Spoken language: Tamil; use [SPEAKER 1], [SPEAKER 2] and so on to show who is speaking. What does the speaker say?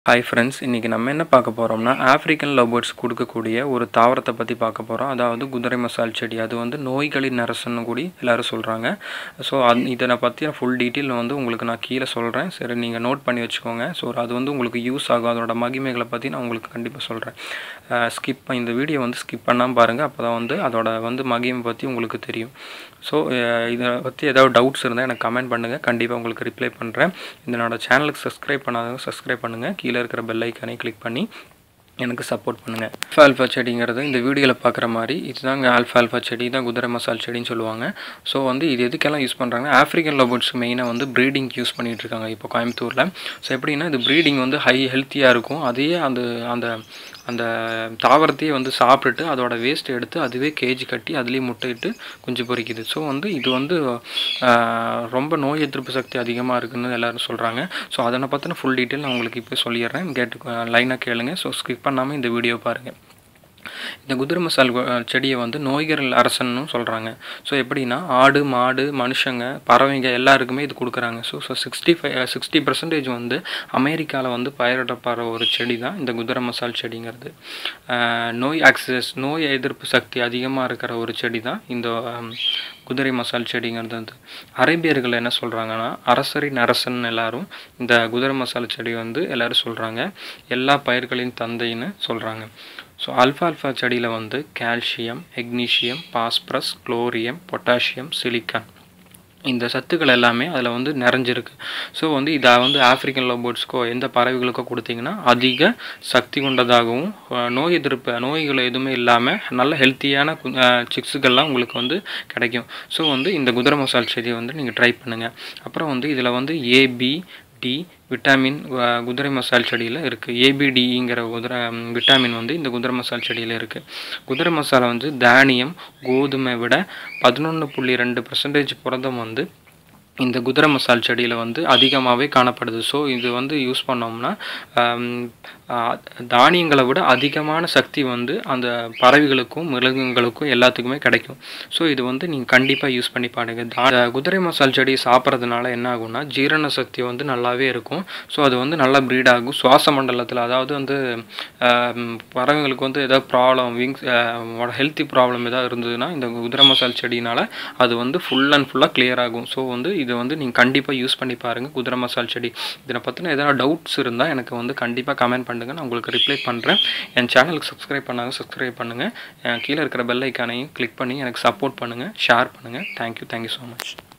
[SPEAKER 1] ஹாய் ஃப்ரெண்ட்ஸ் இன்றைக்கி நம்ம என்ன பார்க்க போகிறோம்னா ஆஃப்ரிக்கன் லவ்பேர்ட்ஸ் கொடுக்கக்கூடிய ஒரு தாவரத்தை பற்றி பார்க்க போகிறோம் அதாவது குதிரை மசால் செடி அது வந்து நோய்களின் நரசன்னு கூடி எல்லோரும் சொல்கிறாங்க ஸோ அந் இதை பற்றி ஃபுல் டீட்டெயில் வந்து உங்களுக்கு நான் கீழே சொல்கிறேன் சரி நீங்கள் நோட் பண்ணி வச்சுக்கோங்க ஸோ அது வந்து உங்களுக்கு யூஸ் ஆகும் அதோட மகிமைகளை பற்றி நான் உங்களுக்கு கண்டிப்பாக சொல்கிறேன் ஸ்கிப் இந்த வீடியோ வந்து ஸ்கிப் பண்ணாமல் பாருங்கள் அப்போ தான் வந்து அதோட வந்து மகிமை பற்றி உங்களுக்கு தெரியும் ஸோ இதை பற்றி ஏதாவது டவுட்ஸ் இருந்தால் எனக்கு கமெண்ட் பண்ணுங்கள் கண்டிப்பாக உங்களுக்கு ரிப்ளை பண்ணுறேன் என்னோட சேனலுக்கு சப்ஸ்கிரைப் பண்ணாதவங்க சப்ஸ்கிரைப் பண்ணுங்கள் கீழே இருக்கிற பெல் ஐக்கானே கிளிக் பண்ணி எனக்கு சப்போர்ட் பண்ணுங்கள் ஆல்ஃபா ஆல்ஃபா செடிங்கிறது இந்த வீடியோவில் பார்க்குற மாதிரி இதுதாங்க ஆல்ஃபா ஆல்ஃபா செடி தான் குதிரை மசால் செடின்னு சொல்லுவாங்க ஸோ வந்து இது எதுக்கெல்லாம் யூஸ் பண்ணுறாங்கன்னா ஆஃப்ரிக்கன் லோபர்ட்ஸ் மெயினாக வந்து ப்ரீடிங் யூஸ் பண்ணிகிட்டு இருக்காங்க இப்போ கோயம்புத்தூரில் ஸோ எப்படின்னா இது ப்ரீடிங் வந்து ஹை ஹெல்த்தியாக இருக்கும் அதையே அந்த அந்த அந்த தாவரத்தையே வந்து சாப்பிட்டுட்டு அதோட வேஸ்ட் எடுத்து அதுவே கேஜி கட்டி அதுலேயே முட்டையிட்டு குஞ்சு பொறிக்குது ஸோ வந்து இது வந்து ரொம்ப நோய் எதிர்ப்பு சக்தி அதிகமாக இருக்குதுன்னு எல்லோரும் சொல்கிறாங்க ஸோ அதனை பற்றின ஃபுல் டீட்டெயில் நான் உங்களுக்கு இப்போ சொல்லிடுறேன் கேட்டு லைனாக கேளுங்க ஸோ ஸ்கிப் பண்ணாமல் இந்த வீடியோ பாருங்கள் இந்த குதிரை மசால் செடியை வந்து நோய்கள் அரசன்னு சொல்கிறாங்க ஸோ எப்படின்னா ஆடு மாடு மனுஷங்க பறவைங்க எல்லாருக்குமே இது கொடுக்குறாங்க so so sixty five sixty percentage வந்து அமெரிக்காவில் வந்து பயிரிடப்படுற ஒரு செடி தான் இந்த குதிரை மசால் செடிங்கிறது நோய் ஆக்சஸ் நோய் எதிர்ப்பு சக்தி அதிகமாக இருக்கிற ஒரு செடி தான் இந்த குதிரை மசால் செடிங்கிறது வந்து அரேபியர்கள் என்ன சொல்கிறாங்கன்னா அரசரின் அரசன் எல்லாரும் இந்த குதிரை மசால் செடி வந்து எல்லோரும் சொல்கிறாங்க எல்லா பயிர்களின் தந்தைன்னு சொல்கிறாங்க ஸோ அல்ஃபா அல்ஃபா செடியில் வந்து கால்சியம் எக்னீஷியம் பாஸ்பரஸ் குளோரியம் பொட்டாசியம் சிலிக்கான் இந்த சத்துக்கள் எல்லாமே அதில் வந்து நிறைஞ்சிருக்கு ஸோ வந்து இதை வந்து ஆஃப்ரிக்கன் லோபோட்ஸ்க்கோ எந்த பறவைகளுக்கோ கொடுத்தீங்கன்னா அதிக சக்தி கொண்டதாகவும் நோய் எதிர்ப்பு நோய்கள் எதுவுமே இல்லாமல் நல்ல ஹெல்த்தியான சிக்ஸுகள்லாம் உங்களுக்கு வந்து கிடைக்கும் ஸோ வந்து இந்த குதிரை மசால் செடியை வந்து நீங்கள் ட்ரை பண்ணுங்கள் அப்புறம் வந்து இதில் வந்து ஏபி டி விட்டாமின் குதிரை மசால் செடியில் இருக்குது ஏபிடிங்கிற குதிரை விட்டாமின் வந்து இந்த குதிரை மசால் செடியில் இருக்குது குதிரை மசாலா வந்து தானியம் கோதுமை விட பதினொன்று புள்ளி ரெண்டு பர்சன்டேஜ் புரதம் வந்து இந்த குதிரை மசால் செடியில் வந்து அதிகமாகவே காணப்படுது ஸோ இது வந்து யூஸ் பண்ணோம்னா தானியங்களை விட அதிகமான சக்தி வந்து அந்த பறவைகளுக்கும் மிருகங்களுக்கும் எல்லாத்துக்குமே கிடைக்கும் ஸோ இது வந்து நீங்கள் கண்டிப்பாக யூஸ் பண்ணி பாருங்க குதிரை மசால் செடி சாப்பிட்றதுனால என்ன ஆகும்னா ஜீரண சக்தி வந்து நல்லாவே இருக்கும் ஸோ அது வந்து நல்லா ப்ரீட் ஆகும் சுவாச மண்டலத்தில் அதாவது வந்து பறவைங்களுக்கு வந்து ஏதாவது ப்ராப்ளம் விங்ஸ் ஹெல்த்தி ப்ராப்ளம் ஏதாவது இருந்ததுன்னா இந்த குதிரை மசால் செடினால் அது வந்து ஃபுல் அண்ட் ஃபுல்லாக கிளியர் ஆகும் ஸோ வந்து இதை வந்து நீங்கள் கண்டிப்பாக யூஸ் பண்ணி பாருங்கள் குதிரை மசால் செடி இதை பற்றின எதனா டவுட்ஸ் இருந்தால் எனக்கு வந்து கண்டிப்பாக கமெண்ட் பண்ணுங்கள் நான் உங்களுக்கு ரிப்ளை பண்ணுறேன் என் சேனலுக்கு சப்ஸ்கிரைப் பண்ணாங்க சப்ஸ்கிரைப் பண்ணுங்கள் கீழே இருக்கிற பெல் ஐக்கானையும் கிளிக் பண்ணி எனக்கு சப்போர்ட் பண்ணுங்கள் ஷேர் பண்ணுங்கள் தேங்க்யூ தேங்க்யூ ஸோ மச்